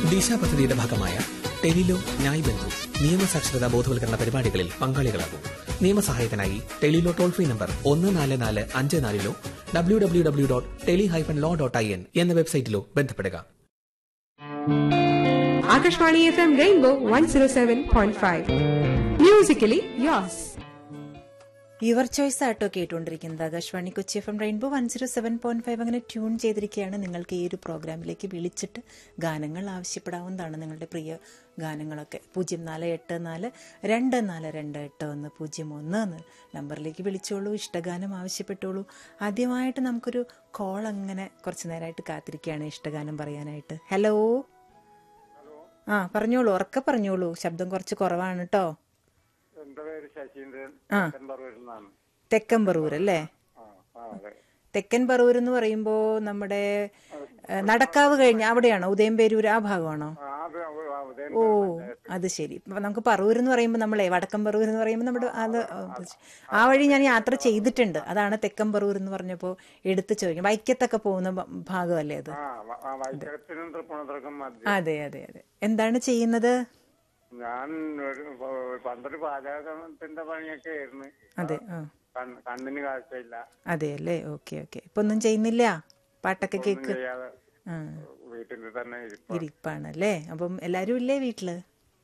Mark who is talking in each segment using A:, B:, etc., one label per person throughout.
A: ദിശ പദ്ധതിയുടെ ഭാഗമായ ടെലിലോ ന്യായ് ബന്ധു നിയമസാക്ഷരതാ ബോധവൽക്കരണ പരിപാടികളിൽ പങ്കാളികളാകും നിയമസഹായത്തിനായി ടെലിലോ ടോൾ ഫ്രീ നമ്പർ ഒന്ന് നാല് നാല് അഞ്ച് നാലിലോ W W W dot tele hyphen law dot I N എന്ന വെബ്സൈറ്റിലോ ബന്ധപ്പെടുക
B: Akashvani FM Rainbow 107.5. Musically yours.
C: Your choice ആട്ടോ കേട്ടുകൊണ്ടിരിക്കുന്നത് Akashvani Kochi F M Rainbow one zero seven point five അങ്ങനെ ട്യൂൺ ചെയ്തിരിക്കുകയാണ് നിങ്ങൾക്ക് ഈ ഒരു പ്രോഗ്രാമിലേക്ക് വിളിച്ചിട്ട് ഗാനങ്ങൾ ആവശ്യപ്പെടാവുന്നതാണ് നിങ്ങളുടെ പ്രിയ ഗാനങ്ങളൊക്കെ പൂജ്യം നാല് എട്ട് നാല് രണ്ട് നാല് രണ്ട് എട്ട് ഒന്ന് പൂജ്യം ഒന്ന് എന്ന് നമ്പറിലേക്ക് വിളിച്ചോളൂ ഇഷ്ടഗാനം ആവശ്യപ്പെട്ടോളൂ ആദ്യമായിട്ട് നമുക്കൊരു കോൾ അങ്ങനെ കുറച്ച് നേരമായിട്ട് കാത്തിരിക്കുകയാണ് ഇഷ്ടഗാനം പറയാനായിട്ട് ഹലോ ആ പറഞ്ഞോളൂ ഉറക്കെ പറഞ്ഞോളൂ ശബ്ദം കുറച്ച് കുറവാണ് കേട്ടോ
D: എന്റെ പേര് ശശീന്ദ്രൻ
C: ആ.
D: പറവൂരിന്നാണ്
C: തെക്കൻ പറൂർ അല്ലേ
D: ആ ആ അതെ
C: തെക്കൻ പറൂർ എന്ന് പറയുമ്പോൾ നമ്മുടെ ഏ, നടക്കാവ് കഴിഞ്ഞ അവിടെയാണോ ഉദയംപേരൂർ ആ ഭാഗമാണോ
D: ആ, അത് അവ- ആ, ഉദയൻ
C: ഓ അത് ശരി അപ്പൊ നമുക്ക് പറൂർ എന്ന് പറയുമ്പോൾ നമ്മളെ വടക്കൻ പറൂർ എന്ന് പറയുമ്പോൾ നമ്മുടെ അത് ആ വഴി ഞാൻ യാത്ര ചെയ്തിട്ടുണ്ട് അതാണ് തെക്കൻ പറൂർ എന്ന് പറഞ്ഞപ്പോൾ എടുത്തു ചോദിക്കും വൈക്കത്തൊക്കെ പോകുന്ന ഭ- ഭാഗമല്ലേ അത്
D: ആ വ- ആ, വൈക്കത്തിനും തൃപ്പൂണിത്തറക്കും മധ്യ
C: അതെ അതെ അതെ എന്താണ് ചെയ്യുന്നത്
D: ഞാൻ ഒരു പ- പണ്ടൊരു പാചകത്തിന്റെ പണിയൊക്കെ ആയിരുന്നു
C: അതെ ആ
D: കണ്ണ്- കണ്ണിന് കാഴ്ചയില്ല
C: അതെ അല്ലേ ഓക്കെ ഓക്കെ ഇപ്പൊ ഒന്നും ചെയ്യുന്നില്ല പാട്ടൊക്കെ
D: ഒന്നും
C: കേക്ക്
D: ചെയ്യാതെ
C: ആ
D: വീട്ടിൽ തന്നെ ഇരിക്കും
C: ഇരിപ്പാണല്ലേ അപ്പം എല്ലാരും ഇല്ലേ വീട്ടില്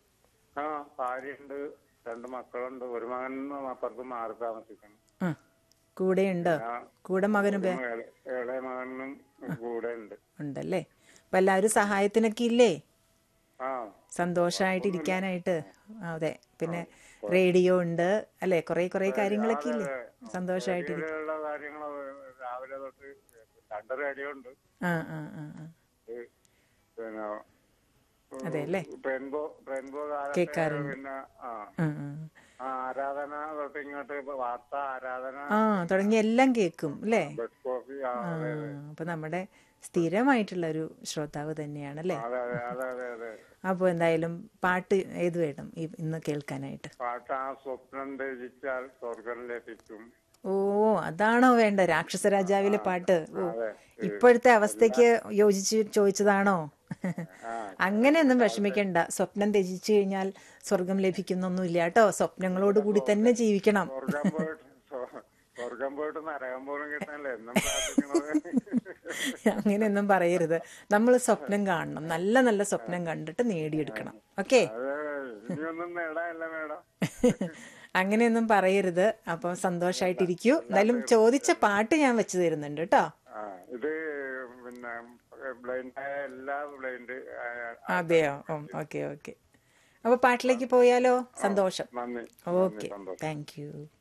D: ആ ഭാര്യയുണ്ട് രണ്ട് മക്കളുണ്ട് ഒരു മകൻ അപ്പുറത്ത് മാറി താമസിക്കണം
C: ആ കൂടെ ഉണ്ടോ
D: ആ.
C: കൂടെ മകനും ബേ-
D: ഇള- ഇളയ മകനും കൂടെ ഉണ്ട്
C: ഉണ്ടല്ലേ അപ്പൊ എല്ലാവരും സഹായത്തിനൊക്കെ ഇല്ലേ
D: ആ
C: സന്തോഷമായിട്ട് ഇരിക്കാനായിട്ട് ആ, അതെ പിന്നെ റേഡിയോ ഉണ്ട് അല്ലെ കുറെ കുറെ കാര്യങ്ങളൊക്കെ ഇല്ലേ സന്തോഷമായിട്ട് ഇരിക്കും
D: റേഡിയോയിലുള്ള കാര്യങ്ങൾ രാവിലെ തൊട്ട് രണ്ട് റേഡിയോ ഉണ്ട്
C: ആ ആ ആ ആ.
D: ഇത് പിന്നെ
C: അതെ അല്ലേ
D: റെയിൻബോ റെയിൻബോ കാലത്ത്
C: കേൾക്കാറുണ്ട്.
D: പിന്നെ ആ
C: ആ, ആ.
D: ആ, ആരാധന തൊട്ട് ഇങ്ങോട്ട് ഇപ്പൊ വാർത്ത ആരാധന
C: ആ തുടങ്ങി എല്ലാം കേൾക്കും അല്ലേ
D: ബെഡ് കോഫി ആ
C: ആ
D: അതെ
C: അപ്പൊ നമ്മുടെ സ്ഥിരമായിട്ടുള്ള ഒരു ശ്രോതാവ് തന്നെയാണ് അല്ലേ
D: അതെ അതെ അതെ അതെ അതെ
C: അപ്പോൾ എന്തായാലും പാട്ട് ഏത് വേണം ഈ- ഇന്ന് കേൾക്കാനായിട്ട്
D: പാട്ട് ആ സ്വപ്നം രചിച്ചാൽ സ്വർഗം ലഭിക്കും
C: ഓ അതാണോ വേണ്ട രാക്ഷസ രാജാവിലെ പാട്ട് ഓ ഇപ്പോഴത്തെ അവസ്ഥയ്ക്ക് യോജിച്ച് ചോദിച്ചതാണോ അങ്ങനെയൊന്നും വിഷമിക്കണ്ട സ്വപ്നം ത്യജിച്ചു കഴിഞ്ഞാൽ സ്വർഗം ലഭിക്കുന്നൊന്നുമില്ല കേട്ടോ സ്വപ്നങ്ങളോട് കൂടി തന്നെ ജീവിക്കണം
D: സ്വർഗം പോയിട്ട് സ്വ- സ്വർഗം പോയിട്ട് നരകം പോലും കിട്ടാനല്ലേ എന്നും പ്രാർത്ഥിക്കണത്
C: അങ്ങനെയൊന്നും പറയരുത് നമ്മൾ സ്വപ്നം കാണണം നല്ല നല്ല സ്വപ്നം കണ്ടിട്ട് നേടിയെടുക്കണം ഓക്കെ
D: അത് ഇനിയൊന്നും നേടാനല്ല മേഡം
C: അങ്ങനെയൊന്നും പറയരുത് അപ്പൊ സന്തോഷായിട്ടിരിക്കൂ എന്തായാലും ചോദിച്ച പാട്ട് ഞാൻ വെച്ചു തരുന്നുണ്ട് കേട്ടോ
D: ആ ഇത് പിന്നെ ബ്ലൈൻഡായ എല്ലാ ബ്ലൈൻഡ്
C: അതെയോ ഓക്കെ ഓക്കെ അപ്പൊ പാട്ടിലേക്ക് പോയാലോ സന്തോഷം
D: നന്ദി
C: ഓക്കെ
D: സന്തോഷം
C: താങ്ക് യു